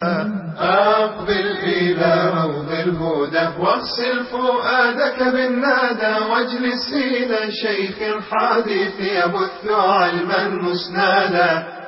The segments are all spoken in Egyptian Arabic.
أقبل إلى روض الهدى واغسل فؤادك بالنادى واجلس إلى شيخ الحديث يبث علما مسنادا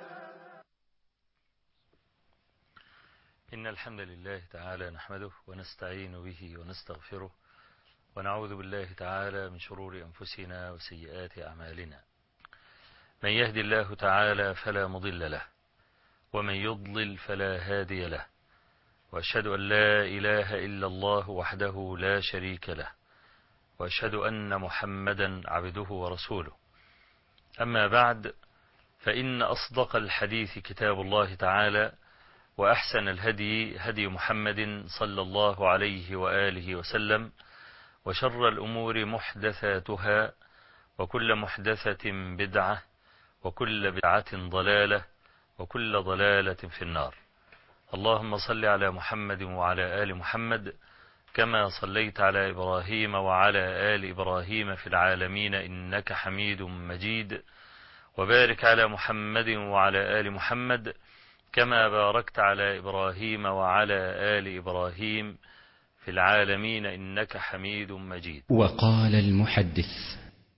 إن الحمد لله تعالى نحمده ونستعين به ونستغفره ونعوذ بالله تعالى من شرور أنفسنا وسيئات أعمالنا من يهدي الله تعالى فلا مضل له ومن يضلل فلا هادي له وأشهد أن لا إله إلا الله وحده لا شريك له وأشهد أن محمدا عبده ورسوله أما بعد فإن أصدق الحديث كتاب الله تعالى وأحسن الهدي هدي محمد صلى الله عليه وآله وسلم وشر الأمور محدثاتها وكل محدثة بدعة وكل بدعة ضلالة وكل ضلالة في النار اللهم صل على محمد وعلى آل محمد كما صليت على إبراهيم وعلى آل إبراهيم في العالمين إنك حميد مجيد وبارك على محمد وعلى آل محمد كما باركت على إبراهيم وعلى آل إبراهيم في العالمين إنك حميد مجيد وقال المحدث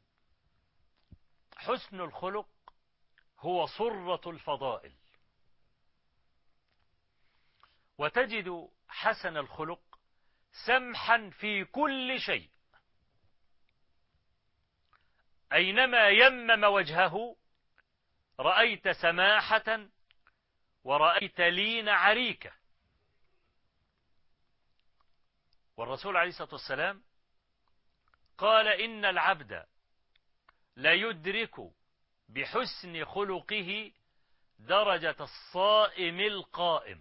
حسن الخلق هو صرة الفضائل وتجد حسن الخلق سمحا في كل شيء أينما يمم وجهه رأيت سماحة ورأيت لين عريكة والرسول عليه الصلاة والسلام قال إن العبد لا يدرك بحسن خلقه درجة الصائم القائم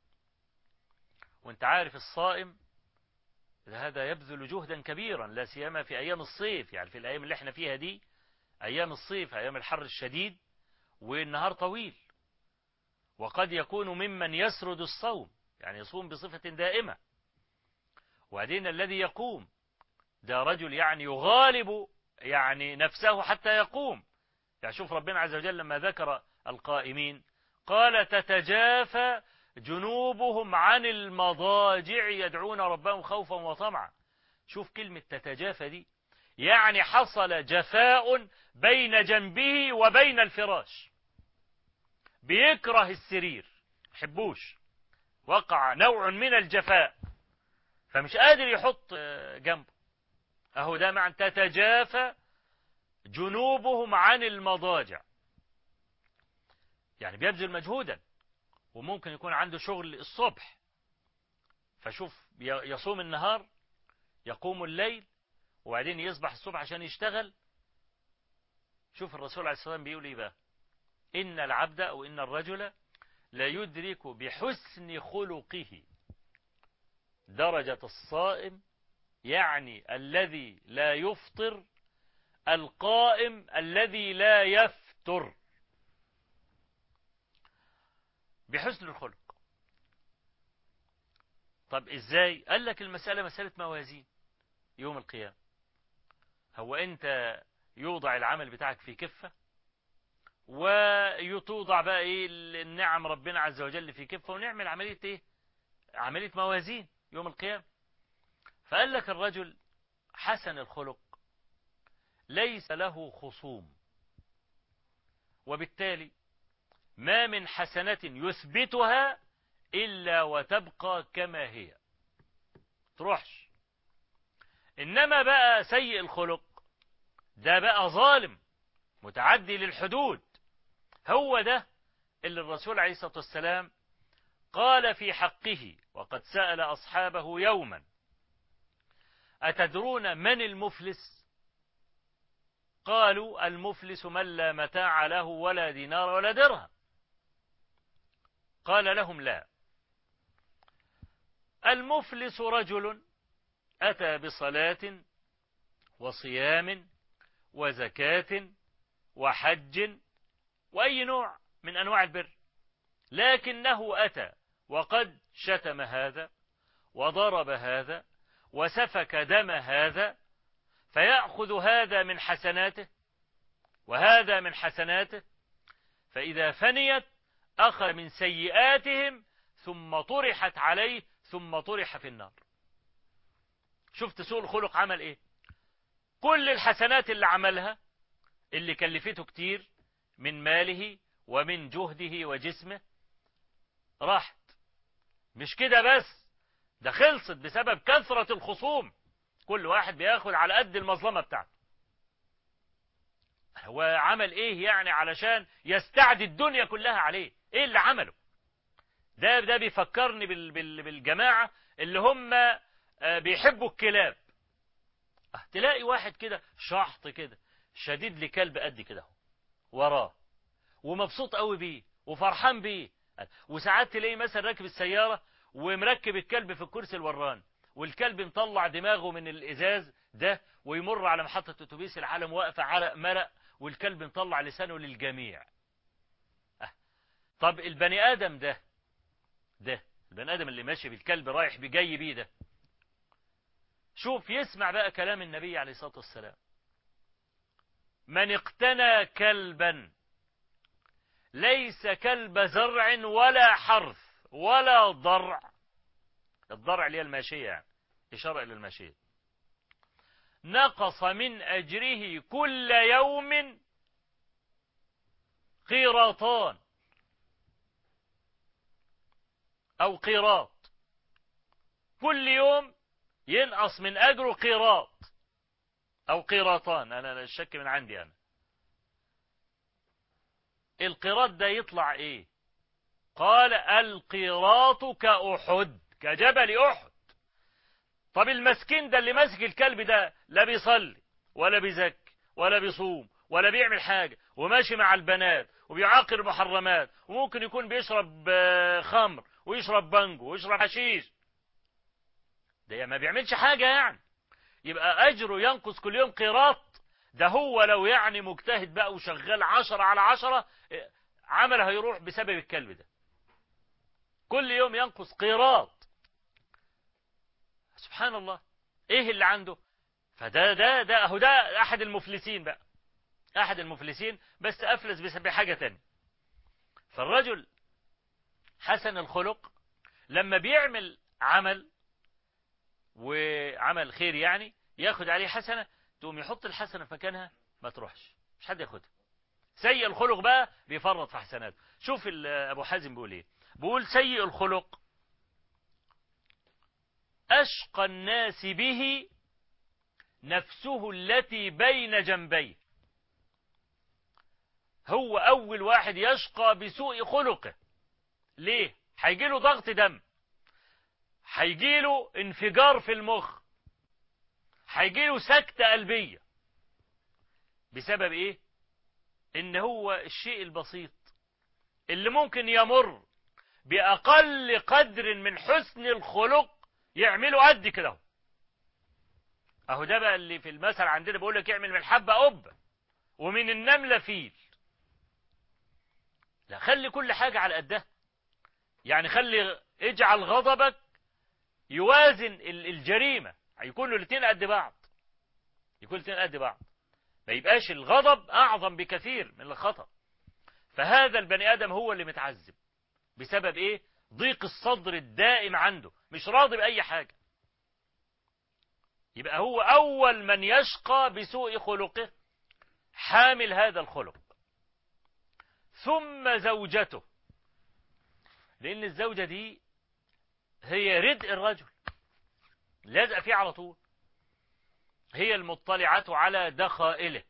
وانت عارف الصائم هذا يبذل جهدا كبيرا لا سيما في أيام الصيف يعني في الأيام اللي احنا فيها دي أيام الصيف أيام الحر الشديد والنهار طويل وقد يكون ممن يسرد الصوم يعني يصوم بصفة دائمة وبعدين الذي يقوم ده رجل يعني يغالب يعني نفسه حتى يقوم يعني شوف ربنا عز وجل لما ذكر القائمين قال تتجافى جنوبهم عن المضاجع يدعون ربهم خوفا وطمعا شوف كلمة تتجافى دي يعني حصل جفاء بين جنبه وبين الفراش بيكره السرير حبوش وقع نوع من الجفاء فمش قادر يحط جنبه اهو ده معنى تتجافى جنوبهم عن المضاجع يعني بيبذل مجهودا وممكن يكون عنده شغل الصبح فشوف يصوم النهار يقوم الليل وبعدين يصبح الصبح عشان يشتغل شوف الرسول عليه الصلاة والسلام بيقول ايه بقى إن العبد أو إن الرجل لا يدرك بحسن خلقه درجة الصائم يعني الذي لا يفطر القائم الذي لا يفتر بحسن الخلق طب ازاي قال لك المسألة مسألة موازين يوم القيامة هو انت يوضع العمل بتاعك في كفة ويتوضع بقى ايه النعم ربنا عز وجل في كفة ونعمل عملية ايه عملية موازين يوم القيامة فقال لك الرجل حسن الخلق ليس له خصوم وبالتالي ما من حسنة يثبتها إلا وتبقى كما هي تروحش إنما بقى سيء الخلق ده بقى ظالم متعدي للحدود هو ده اللي الرسول عليه الصلاة والسلام قال في حقه وقد سأل أصحابه يوما أتدرون من المفلس قالوا المفلس من لا متاع له ولا دينار ولا درهم قال لهم لا المفلس رجل أتى بصلاة وصيام وزكاة وحج وأي نوع من أنواع البر لكنه أتى وقد شتم هذا وضرب هذا وسفك دم هذا فيأخذ هذا من حسناته وهذا من حسناته فإذا فنيت أخذ من سيئاتهم ثم طرحت عليه ثم طرح في النار شفت سوء الخلق عمل ايه كل الحسنات اللي عملها اللي كلفته كتير من ماله ومن جهده وجسمه راحت مش كده بس ده خلصت بسبب كثرة الخصوم كل واحد بياخد على قد المظلمة بتاعته هو عمل ايه يعني علشان يستعدي الدنيا كلها عليه ايه اللي عمله ده ده بيفكرني بال بال بالجماعة اللي هم بيحبوا الكلاب تلاقي واحد كده شحط كده شديد لكلب قد كده وراه ومبسوط قوي بيه وفرحان بيه وساعات تلاقيه مثلا راكب السيارة ومركب الكلب في الكرسي الوران والكلب مطلع دماغه من الازاز ده ويمر على محطة اتوبيس العالم واقفة عرق مرق والكلب مطلع لسانه للجميع أه. طب البني ادم ده ده البني ادم اللي ماشي بالكلب رايح بجاي بيه ده شوف يسمع بقى كلام النبي عليه الصلاة والسلام من اقتنى كلبا ليس كلب زرع ولا حرث ولا ضرع الضرع اللي هي الماشية يعني إشارة إلى الماشية نقص من أجره كل يوم قيراطان أو قيراط كل يوم ينقص من أجره قيراط أو قيراطان أنا الشك من عندي أنا القيراط ده يطلع إيه قال القيراط كأحد كجبل أحد طب المسكين ده اللي ماسك الكلب ده لا بيصلي ولا بيزكي ولا بيصوم ولا بيعمل حاجة وماشي مع البنات وبيعاقر محرمات وممكن يكون بيشرب خمر ويشرب بانجو ويشرب حشيش ده ما بيعملش حاجة يعني يبقى أجره ينقص كل يوم قيراط ده هو لو يعني مجتهد بقى وشغال عشرة على عشرة عمله هيروح بسبب الكلب ده كل يوم ينقص قيراط سبحان الله ايه اللي عنده فده ده ده اهو ده احد المفلسين بقى احد المفلسين بس افلس بحاجة تانية فالرجل حسن الخلق لما بيعمل عمل وعمل خير يعني ياخد عليه حسنة تقوم يحط الحسنة في مكانها ما تروحش مش حد ياخدها سيء الخلق بقى بيفرط في حسناته شوف ابو حازم بيقول ايه بيقول سيء الخلق أشقى الناس به نفسه التي بين جنبيه هو أول واحد يشقى بسوء خلقه ليه؟ هيجيله ضغط دم هيجيله انفجار في المخ هيجيله سكتة قلبية بسبب ايه؟ ان هو الشيء البسيط اللي ممكن يمر بأقل قدر من حسن الخلق يعملوا قد كده اهو ده بقى اللي في المثل عندنا بيقول لك اعمل من الحبة قبة ومن النملة فيل لا خلي كل حاجة على قدها يعني خلي اجعل غضبك يوازن الجريمة يكونوا الاثنين قد بعض يكون الاثنين قد بعض ما يبقاش الغضب اعظم بكثير من الخطأ فهذا البني ادم هو اللي متعذب بسبب ايه ضيق الصدر الدائم عنده مش راضي بأي حاجة يبقى هو أول من يشقى بسوء خلقه حامل هذا الخلق ثم زوجته لأن الزوجة دي هي ردء الرجل لازق فيه على طول هي المطلعة على دخائله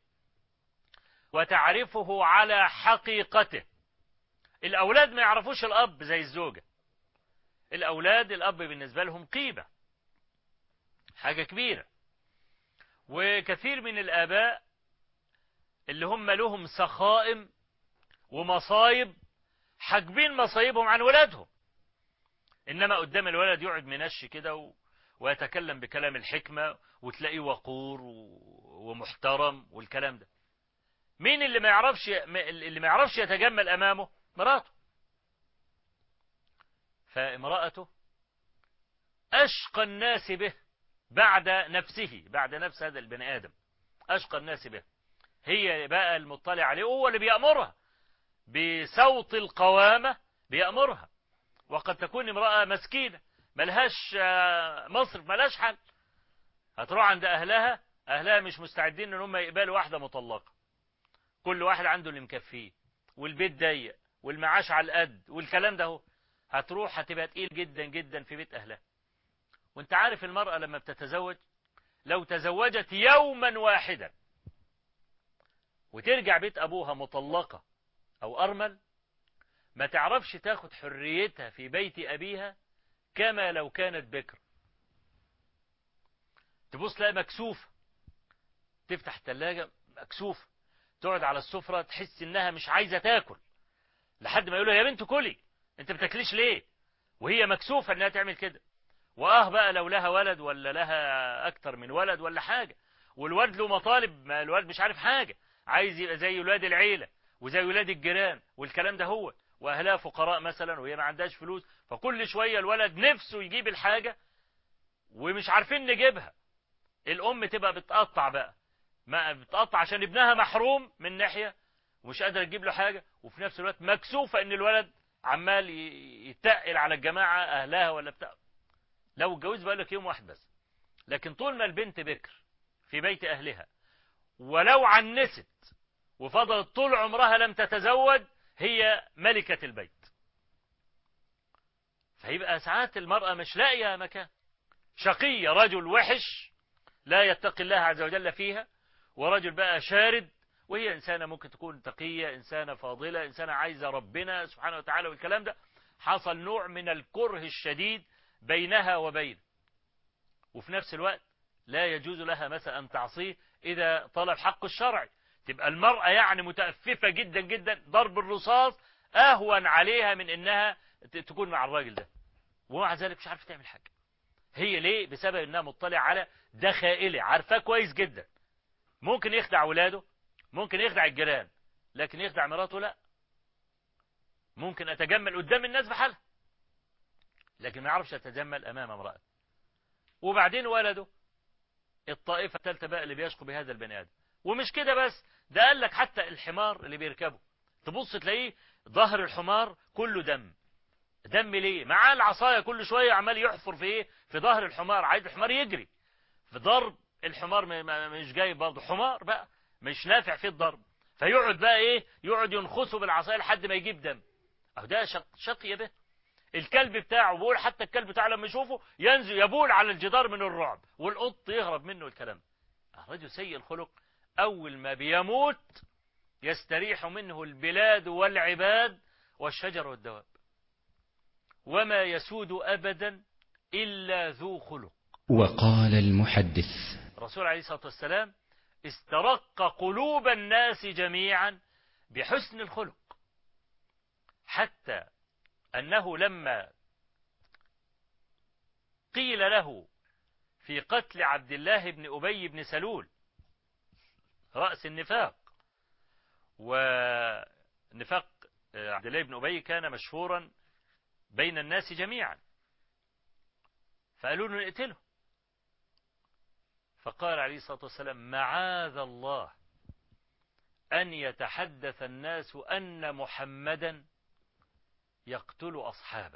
وتعرفه على حقيقته الأولاد ما يعرفوش الأب زي الزوجة الأولاد الأب بالنسبة لهم قيمة حاجة كبيرة وكثير من الآباء اللي هم لهم سخائم ومصايب حاجبين مصايبهم عن ولادهم إنما قدام الولد يقعد منش كده و... ويتكلم بكلام الحكمة وتلاقيه وقور و... ومحترم والكلام ده مين اللي ما يعرفش اللي ما يعرفش يتجمل أمامه مراته فامرأته أشقى الناس به بعد نفسه بعد نفس هذا البني آدم أشقى الناس به هي بقى المطلع عليه هو اللي بيأمرها بصوت القوامة بيأمرها وقد تكون امرأة مسكينة ملهاش آه، مصرف ملهاش حل هتروح عند أهلها أهلها مش مستعدين إن هم يقبلوا واحدة مطلقة كل واحد عنده اللي مكفيه والبيت ضيق والمعاش على القد والكلام ده هو هتروح هتبقى تقيل جدا جدا في بيت أهلها وانت عارف المرأة لما بتتزوج لو تزوجت يوما واحدا وترجع بيت أبوها مطلقة أو أرمل ما تعرفش تاخد حريتها في بيت أبيها كما لو كانت بكر تبص لها مكسوفة تفتح الثلاجة مكسوفة تقعد على السفرة تحس انها مش عايزة تاكل لحد ما يقولوا يا بنت كلي انت بتاكليش ليه وهي مكسوفة انها تعمل كده واه بقى لو لها ولد ولا لها اكتر من ولد ولا حاجة والولد له مطالب ما الولد مش عارف حاجة عايز يبقى زي ولاد العيلة وزي ولاد الجيران والكلام ده هو واهلها فقراء مثلا وهي ما عندهاش فلوس فكل شوية الولد نفسه يجيب الحاجة ومش عارفين نجيبها الام تبقى بتقطع بقى ما بتقطع عشان ابنها محروم من ناحية ومش قادرة تجيب له حاجة وفي نفس الوقت مكسوفة ان الولد عمال يتقل على الجماعة اهلها ولا بتاع لو اتجوز بقى لك يوم واحد بس لكن طول ما البنت بكر في بيت اهلها ولو عنست وفضلت طول عمرها لم تتزوج هي ملكة البيت فيبقى ساعات المرأة مش لاقية مكان شقية رجل وحش لا يتقي الله عز وجل فيها ورجل بقى شارد وهي إنسانة ممكن تكون تقية إنسانة فاضلة إنسانة عايزة ربنا سبحانه وتعالى والكلام ده حصل نوع من الكره الشديد بينها وبينه وفي نفس الوقت لا يجوز لها مثلا أن تعصيه إذا طلب حق الشرع تبقى المرأة يعني متأففة جدا جدا ضرب الرصاص أهون عليها من إنها تكون مع الراجل ده ومع ذلك مش عارفة تعمل حاجة هي ليه بسبب إنها مطلع على دخائله عارفاه كويس جدا ممكن يخدع ولاده ممكن يخدع الجيران لكن يخدع مراته لا ممكن أتجمل قدام الناس بحالها لكن ما يعرفش يتجمل أمام امرأة وبعدين ولده الطائفة الثالثة بقى اللي بيشقوا بهذا البني آدم ومش كده بس ده قال لك حتى الحمار اللي بيركبه تبص تلاقيه ظهر الحمار كله دم دم ليه معاه العصاية كل شوية عمال يحفر في ايه في ظهر الحمار عايز الحمار يجري في ضرب الحمار مش جاي برضه حمار بقى مش نافع فيه الضرب فيقعد بقى ايه يقعد ينخسه بالعصاية لحد ما يجيب دم اهو ده شق شقي به الكلب بتاعه بقول حتى الكلب بتاعه لما يشوفه ينزل يبول على الجدار من الرعب والقط يهرب منه الكلام الرجل سيء الخلق أول ما بيموت يستريح منه البلاد والعباد والشجر والدواب وما يسود أبدا إلا ذو خلق وقال المحدث الرسول عليه الصلاة والسلام استرق قلوب الناس جميعا بحسن الخلق حتى أنه لما قيل له في قتل عبد الله بن أبي بن سلول رأس النفاق ونفاق عبد الله بن أبي كان مشهورا بين الناس جميعا فقالوا له نقتله فقال عليه الصلاة والسلام معاذ الله أن يتحدث الناس أن محمدا يقتل أصحابه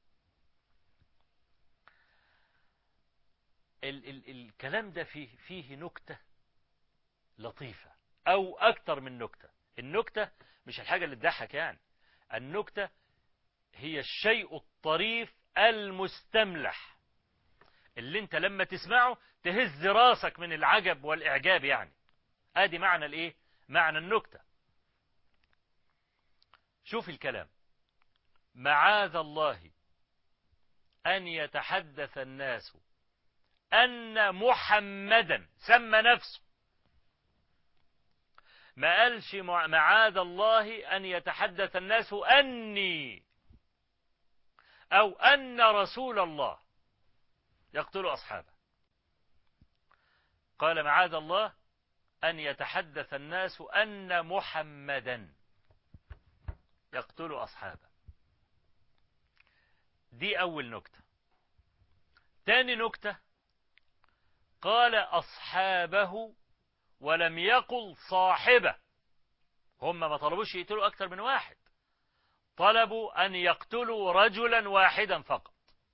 ال ال الكلام ده فيه, فيه نكتة لطيفة أو أكتر من نكتة النكتة مش الحاجة اللي تضحك يعني النكتة هي الشيء الطريف المستملح اللي انت لما تسمعه تهز راسك من العجب والإعجاب يعني ادي معنى الايه معنى النكتة شوف الكلام معاذ الله أن يتحدث الناس أن محمدا سمى نفسه ما قالش معاذ الله أن يتحدث الناس أني أو أن رسول الله يقتل أصحابه قال معاذ الله أن يتحدث الناس أن محمدا يقتل أصحابه دي أول نكتة تاني نكتة قال أصحابه ولم يقل صاحبه هم ما طلبوش يقتلوا أكثر من واحد طلبوا أن يقتلوا رجلا واحدا فقط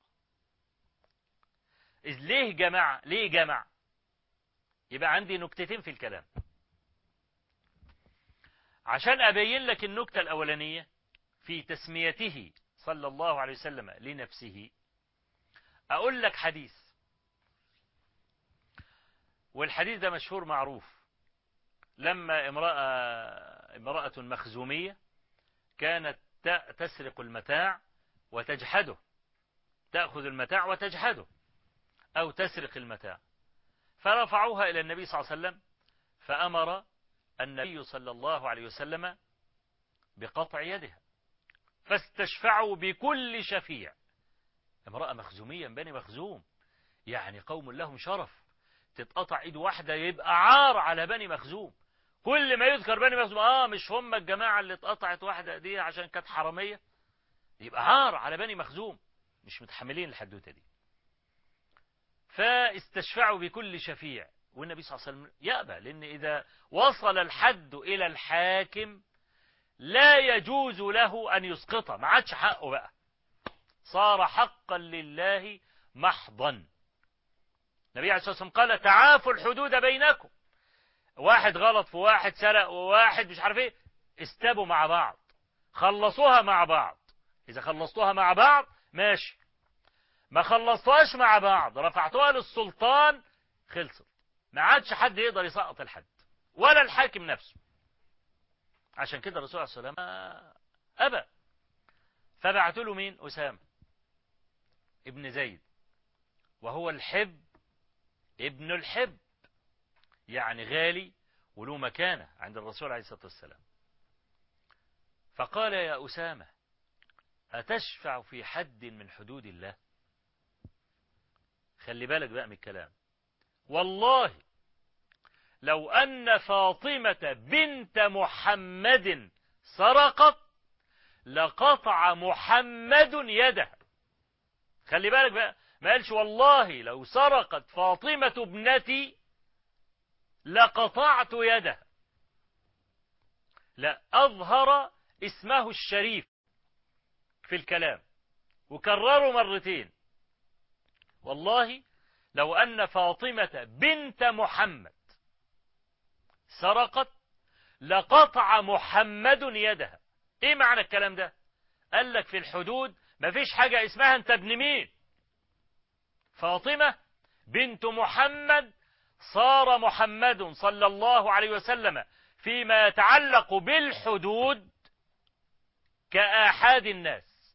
إذ ليه جماعة ليه جمع يبقى عندي نكتتين في الكلام عشان أبين لك النكتة الأولانية في تسميته صلى الله عليه وسلم لنفسه أقول لك حديث والحديث ده مشهور معروف لما امرأة امرأة مخزومية كانت تسرق المتاع وتجحده تأخذ المتاع وتجحده أو تسرق المتاع فرفعوها إلى النبي صلى الله عليه وسلم فأمر النبي صلى الله عليه وسلم بقطع يدها فاستشفعوا بكل شفيع امرأة مخزومية من بني مخزوم يعني قوم لهم شرف تتقطع ايد واحدة يبقى عار على بني مخزوم كل ما يذكر بني مخزوم اه مش هم الجماعة اللي اتقطعت واحدة دي عشان كانت حرامية يبقى عار على بني مخزوم مش متحملين الحدوتة دي فاستشفعوا بكل شفيع والنبي صلى الله عليه وسلم يأبى لأن إذا وصل الحد إلى الحاكم لا يجوز له أن يسقطه ما عادش حقه بقى صار حقا لله محضا النبي عليه الصلاة والسلام قال تعافوا الحدود بينكم واحد غلط في واحد سرق وواحد مش عارف ايه استبوا مع بعض خلصوها مع بعض إذا خلصتوها مع بعض ماشي ما خلصتوهاش مع بعض رفعتوها للسلطان خلصت ما عادش حد يقدر يسقط الحد ولا الحاكم نفسه عشان كده الرسول عليه الصلاة والسلام أبى فبعتوا له مين أسامة ابن زيد وهو الحب ابن الحب يعني غالي وله مكانة عند الرسول عليه الصلاة والسلام فقال يا أسامة أتشفع في حد من حدود الله خلي بالك بقى من الكلام والله لو أن فاطمة بنت محمد سرقت لقطع محمد يدها خلي بالك بقى ما قالش والله لو سرقت فاطمة ابنتي لقطعت يدها لا أظهر اسمه الشريف في الكلام وكرره مرتين والله لو أن فاطمة بنت محمد سرقت لقطع محمد يدها ايه معنى الكلام ده قال لك في الحدود مفيش حاجة اسمها انت ابن مين فاطمة بنت محمد صار محمد صلى الله عليه وسلم فيما يتعلق بالحدود كآحاد الناس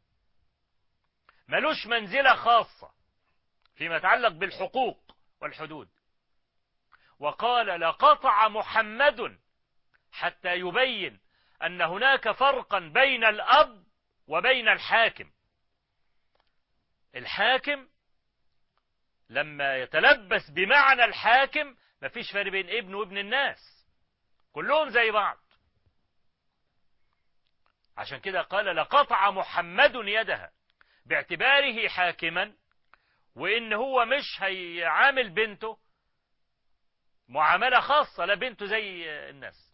ملوش منزلة خاصة فيما يتعلق بالحقوق والحدود وقال لقطع محمد حتى يبين أن هناك فرقا بين الأب وبين الحاكم الحاكم لما يتلبس بمعنى الحاكم مفيش فرق بين ابن وابن الناس كلهم زي بعض عشان كده قال لقطع محمد يدها باعتباره حاكما وإن هو مش هيعامل بنته معاملة خاصة لا بنته زي الناس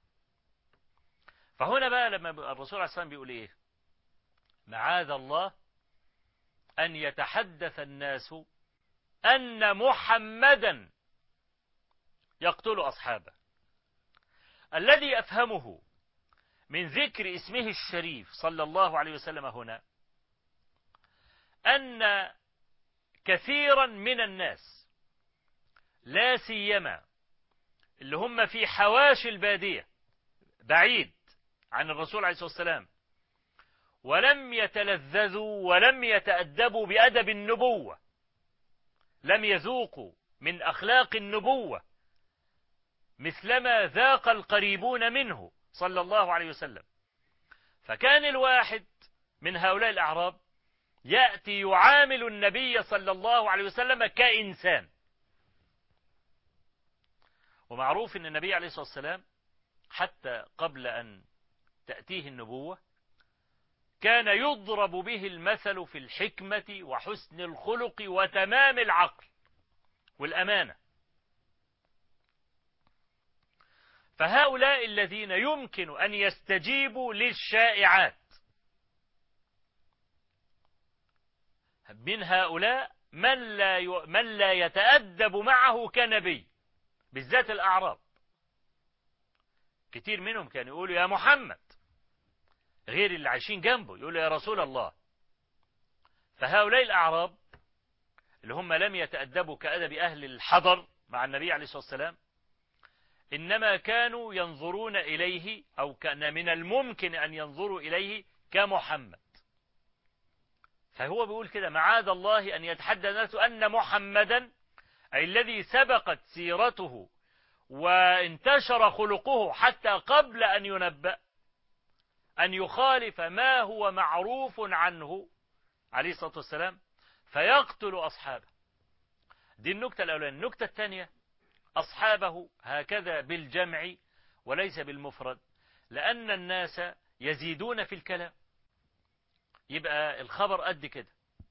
فهنا بقى لما الرسول عليه الصلاة والسلام بيقول ايه معاذ الله أن يتحدث الناس أن محمدا يقتل أصحابه الذي أفهمه من ذكر اسمه الشريف صلى الله عليه وسلم هنا أن كثيرا من الناس لا سيما اللي هم في حواشي البادية بعيد عن الرسول عليه الصلاة والسلام ولم يتلذذوا ولم يتأدبوا بأدب النبوة لم يذوقوا من أخلاق النبوة مثلما ذاق القريبون منه صلى الله عليه وسلم فكان الواحد من هؤلاء الأعراب يأتي يعامل النبي صلى الله عليه وسلم كإنسان ومعروف أن النبي عليه الصلاة والسلام حتى قبل أن تأتيه النبوة كان يضرب به المثل في الحكمة وحسن الخلق وتمام العقل والأمانة فهؤلاء الذين يمكن أن يستجيبوا للشائعات من هؤلاء من لا ي... من لا يتأدب معه كنبي بالذات الأعراب كتير منهم كانوا يقولوا يا محمد غير اللي عايشين جنبه يقولوا يا رسول الله فهؤلاء الأعراب اللي هم لم يتأدبوا كأدب أهل الحضر مع النبي عليه الصلاة والسلام إنما كانوا ينظرون إليه أو كان من الممكن أن ينظروا إليه كمحمد فهو بيقول كده معاذ الله أن يتحدى الناس أن محمدا أي الذي سبقت سيرته وانتشر خلقه حتى قبل أن ينبأ أن يخالف ما هو معروف عنه عليه الصلاة والسلام فيقتل أصحابه دي النكتة الأولانية النكتة الثانية أصحابه هكذا بالجمع وليس بالمفرد لأن الناس يزيدون في الكلام يبقى الخبر قد كده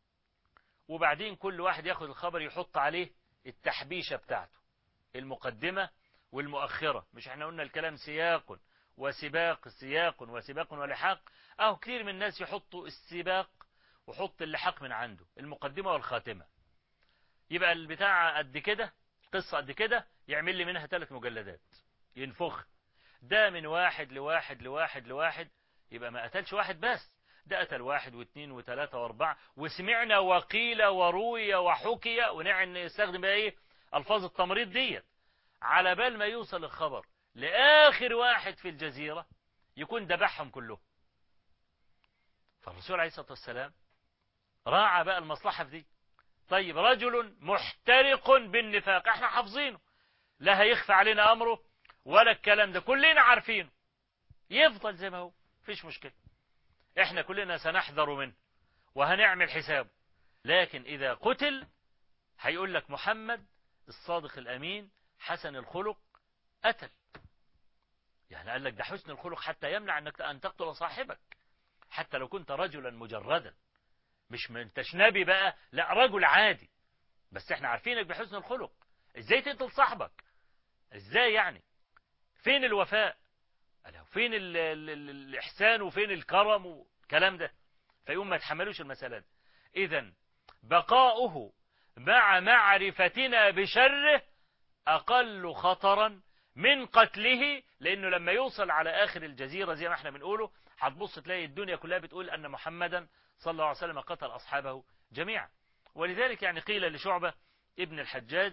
وبعدين كل واحد ياخد الخبر يحط عليه التحبيشة بتاعته المقدمة والمؤخرة مش احنا قلنا الكلام سياق وسباق سياق وسباق ولحاق اهو كتير من الناس يحطوا السباق وحط اللحاق من عنده المقدمة والخاتمة يبقى البتاع قد كده قصة قد كده يعمل لي منها ثلاث مجلدات ينفخ ده من واحد لواحد لواحد لواحد يبقى ما قتلش واحد بس ده قتل واحد واثنين وثلاثة واربعة وسمعنا وقيل وروي وحكي ونعن نستخدم بقى ايه الفاظ التمريض ديت على بال ما يوصل الخبر لآخر واحد في الجزيرة يكون ذبحهم كلهم فالرسول عليه الصلاة والسلام راعى بقى المصلحة في دي طيب رجل محترق بالنفاق احنا حافظينه لا هيخفى علينا امره ولا الكلام ده كلنا عارفينه يفضل زي ما هو مفيش مشكلة احنا كلنا سنحذر منه وهنعمل حسابه لكن اذا قتل هيقول لك محمد الصادق الامين حسن الخلق قتل يعني قال لك ده حسن الخلق حتى يمنع انك ان تقتل صاحبك حتى لو كنت رجلا مجردا مش ما انتش نبي بقى لا رجل عادي بس احنا عارفينك بحسن الخلق ازاي تقتل صاحبك ازاي يعني فين الوفاء قال فين ال ال ال الاحسان وفين الكرم والكلام ده فيقوم ما يتحملوش المسألة دي اذا بقاؤه مع معرفتنا بشره اقل خطرا من قتله لانه لما يوصل على اخر الجزيرة زي ما احنا بنقوله هتبص تلاقي الدنيا كلها بتقول ان محمدا صلى الله عليه وسلم قتل أصحابه جميعا ولذلك يعني قيل لشعبة ابن الحجاج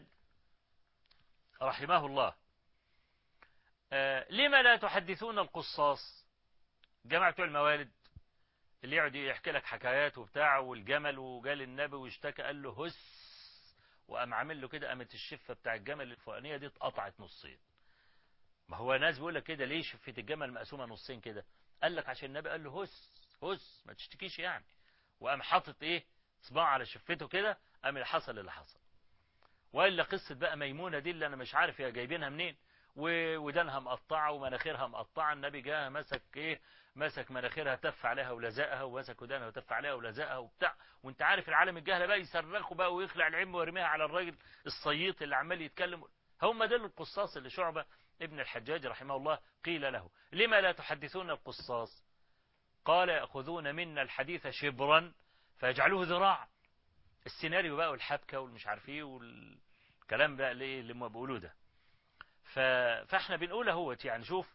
رحمه الله آه لما لا تحدثون القصاص جماعة بتوع الموالد اللي يقعد يحكي لك حكايات وبتاع والجمل وقال النبي واشتكى قال له هس وقام عامل له كده قامت الشفه بتاع الجمل الفوقانيه دي اتقطعت نصين ما هو ناس بيقول لك كده ليه شفه الجمل مقسومه نصين كده قال لك عشان النبي قال له هس هس ما تشتكيش يعني وقام حاطط ايه صباع على شفته كده قام اللي حصل اللي حصل والا قصه بقى ميمونه دي اللي انا مش عارف هي جايبينها منين ودانها مقطعه ومناخيرها مقطعه النبي جاء مسك ايه مسك مناخيرها تف عليها ولزقها ومسك ودانها وتف عليها ولزقها وبتاع وانت عارف العالم الجهله بقى يصرخوا بقى ويخلع العم ويرميها على الراجل الصييط اللي عمال يتكلم هم دول القصاص اللي شعبه ابن الحجاج رحمه الله قيل له لما لا تحدثون القصاص قال يأخذون منا الحديث شبرا فيجعلوه ذراعا السيناريو بقى والحبكة والمش عارف ايه والكلام بقى اللي اللي هم بيقولوه ده فاحنا بنقول اهوت يعني شوف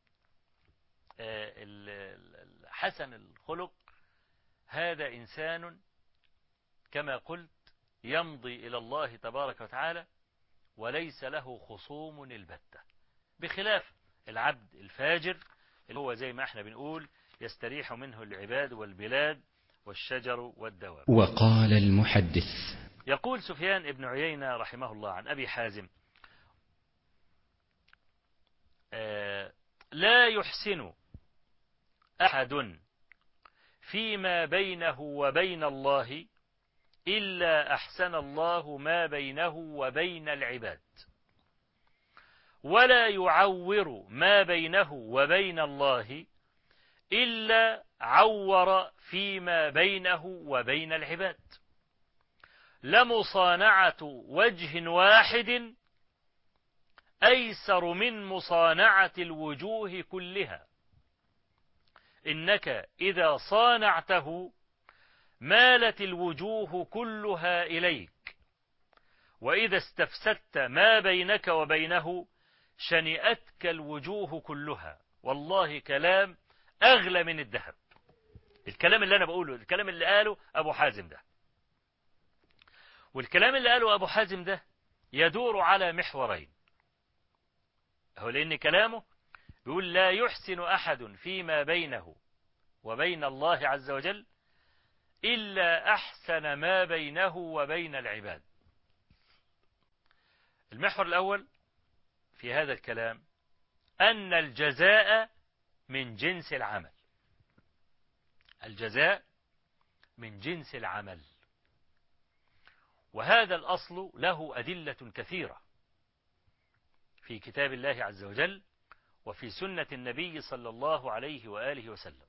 حسن الخلق هذا إنسان كما قلت يمضي إلى الله تبارك وتعالى وليس له خصوم البتة بخلاف العبد الفاجر اللي هو زي ما احنا بنقول يستريح منه العباد والبلاد والشجر والدواب وقال المحدث يقول سفيان ابن عيينة رحمه الله عن أبي حازم آه لا يحسن أحد فيما بينه وبين الله إلا أحسن الله ما بينه وبين العباد ولا يعور ما بينه وبين الله إلا عور فيما بينه وبين العباد لمصانعة وجه واحد أيسر من مصانعة الوجوه كلها إنك إذا صانعته مالت الوجوه كلها إليك وإذا استفسدت ما بينك وبينه شنئتك الوجوه كلها والله كلام أغلى من الذهب الكلام اللي أنا بقوله الكلام اللي قاله أبو حازم ده والكلام اللي قاله أبو حازم ده يدور على محورين هو لأن كلامه بيقول لا يحسن أحد فيما بينه وبين الله عز وجل إلا أحسن ما بينه وبين العباد المحور الأول في هذا الكلام أن الجزاء من جنس العمل الجزاء من جنس العمل وهذا الأصل له أدلة كثيرة في كتاب الله عز وجل وفي سنة النبي صلى الله عليه وآله وسلم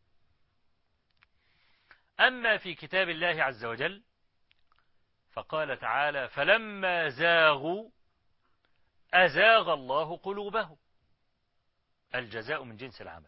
أما في كتاب الله عز وجل فقال تعالى فلما زاغوا أزاغ الله قلوبهم الجزاء من جنس العمل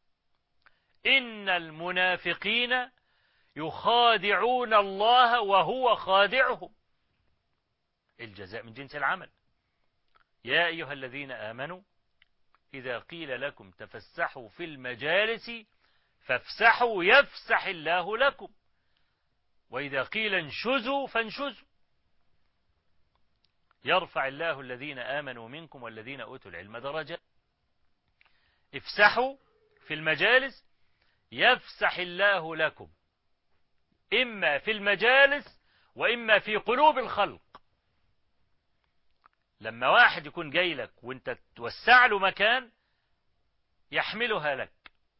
إن المنافقين يخادعون الله وهو خادعهم الجزاء من جنس العمل يا أيها الذين آمنوا إذا قيل لكم تفسحوا في المجالس فافسحوا يفسح الله لكم وإذا قيل انشزوا فانشزوا يرفع الله الذين آمنوا منكم والذين أوتوا العلم درجات افسحوا في المجالس يفسح الله لكم إما في المجالس وإما في قلوب الخلق لما واحد يكون جاي لك وانت توسع له مكان يحملها لك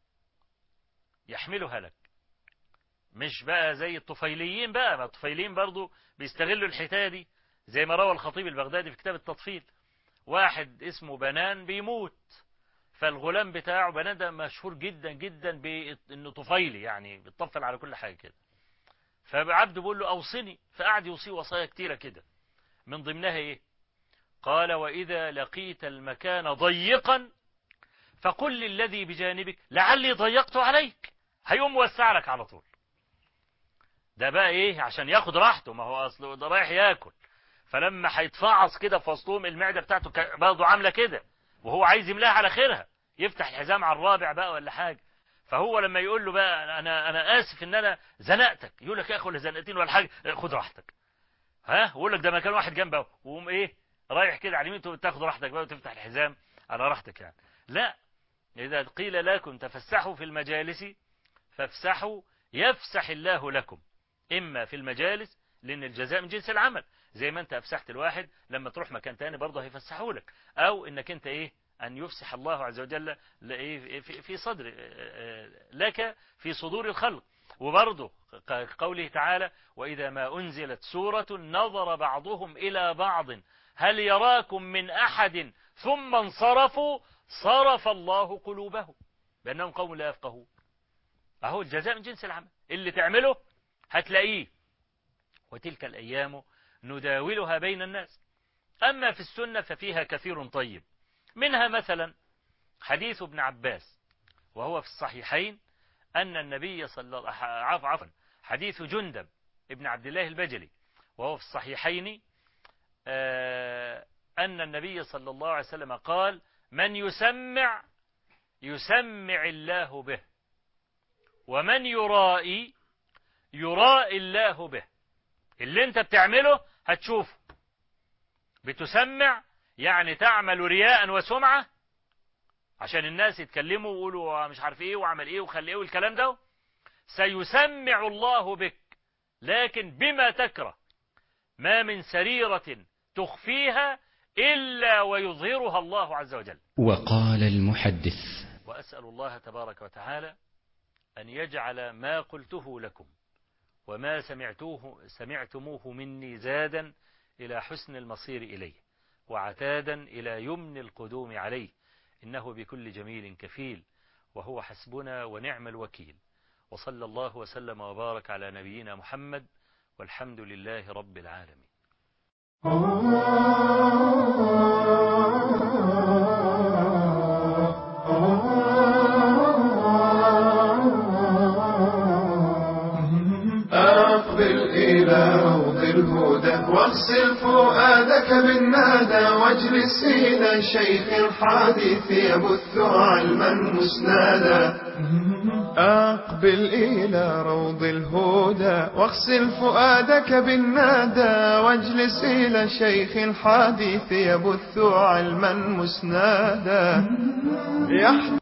يحملها لك مش بقى زي الطفيليين بقى ما الطفيليين برضو بيستغلوا الحكايه دي زي ما روى الخطيب البغدادي في كتاب التطفيل واحد اسمه بنان بيموت فالغلام بتاعه بنان ده مشهور جدا جدا بانه طفيلي يعني بيطفل على كل حاجه كده فعبده بيقول له اوصني فقعد يوصيه وصايا كتيره كده من ضمنها ايه قال واذا لقيت المكان ضيقا فقل للذي بجانبك لعلي ضيقت عليك هيقوم موسع لك على طول ده بقى ايه عشان ياخد راحته ما هو اصله ده رايح ياكل فلما هيتفعص كده في وسطهم المعده بتاعته برضه عامله كده وهو عايز يملاها على خيرها يفتح الحزام على الرابع بقى ولا حاجه فهو لما يقول له بقى انا انا اسف ان انا زنقتك يقول لك يا اخي ولا زنقتين ولا حاجه خد راحتك ها يقول لك ده مكان واحد جنبه وقوم ايه رايح كده على اليمين تاخد راحتك بقى وتفتح الحزام على راحتك يعني لا إذا قيل لكم تفسحوا في المجالس فافسحوا يفسح الله لكم إما في المجالس لأن الجزاء من جنس العمل زي ما أنت أفسحت الواحد لما تروح مكان تاني برضه هيفسحوا لك أو إنك أنت إيه أن يفسح الله عز وجل في صدر لك في صدور الخلق وبرضه قوله تعالى وإذا ما أنزلت سورة نظر بعضهم إلى بعض هل يراكم من أحد ثم انصرفوا صرف الله قلوبهم بأنهم قوم لا يفقهون أهو الجزاء من جنس العمل اللي تعمله هتلاقيه وتلك الأيام نداولها بين الناس أما في السنة ففيها كثير طيب منها مثلا حديث ابن عباس وهو في الصحيحين أن النبي صلى الله عفوا عفوا حديث جندب ابن عبد الله البجلي وهو في الصحيحين أن النبي صلى الله عليه وسلم قال من يسمع يسمع الله به ومن يرائي يرائي الله به اللي انت بتعمله هتشوفه بتسمع يعني تعمل رياء وسمعة عشان الناس يتكلموا ويقولوا مش عارف ايه وعمل ايه وخلي ايه والكلام ده سيسمع الله بك لكن بما تكره ما من سريرة تخفيها إلا ويظهرها الله عز وجل وقال المحدث وأسأل الله تبارك وتعالى أن يجعل ما قلته لكم وما سمعتوه سمعتموه مني زادا إلى حسن المصير إليه وعتادا إلى يمن القدوم عليه إنه بكل جميل كفيل وهو حسبنا ونعم الوكيل وصلى الله وسلم وبارك على نبينا محمد والحمد لله رب العالمين آه إلى روض الهدى واغسل فؤادك بالنادى واجلس إلى شيخ الحديث يبث علما مسنادا أقبل إلى روض الهدى واغسل فؤادك بالنادى واجلس إلى شيخ الحديث يبث علما مسنادا يحضر